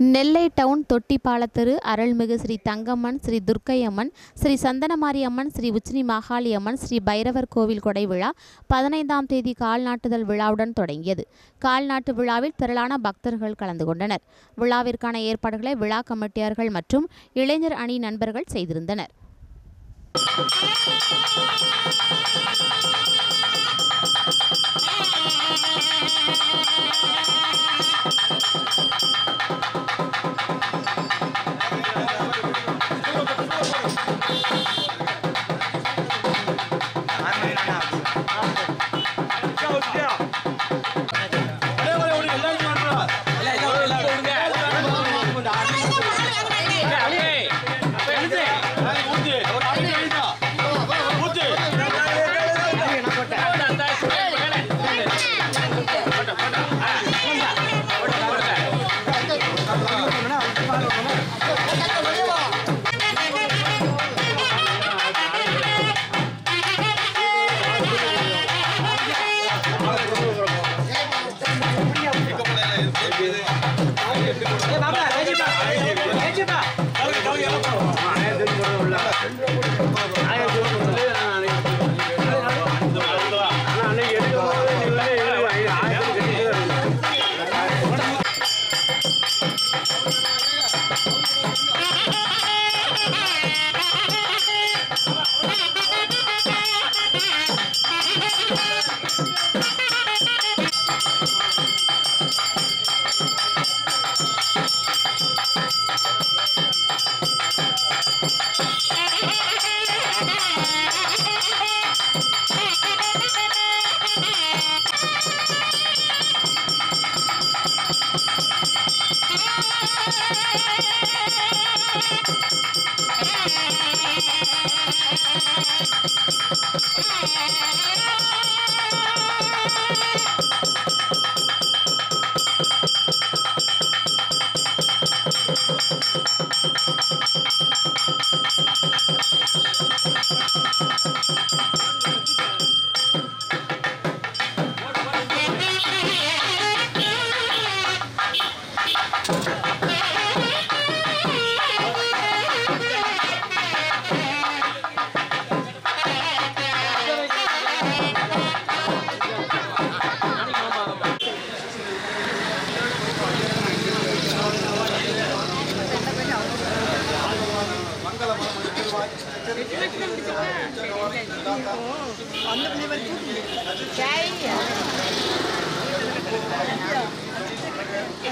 நெல்லை down தொட்டிப்பாலத்தெரு அருள்மிகு ஸ்ரீ தங்கம்மன் ஸ்ரீ துர்க்கையம்மன் ஸ்ரீ சந்தனமாரி அம்மன் ஸ்ரீ உச்சினி மாகாளி அம்மன் ஸ்ரீ பைரவர் கோவில் கொடை விழா பதினைந்தாம் தேதி கால்நாட்டுதல் விழாவுடன் தொடங்கியது கால்நாட்டு விழாவில் திரளான பக்தர்கள் கலந்து கொண்டனர் விழாவிற்கான ஏற்பாடுகளை விழா கமிட்டியார்கள் மற்றும் இளைஞர் அணி நண்பர்கள் செய்திருந்தனர் Cái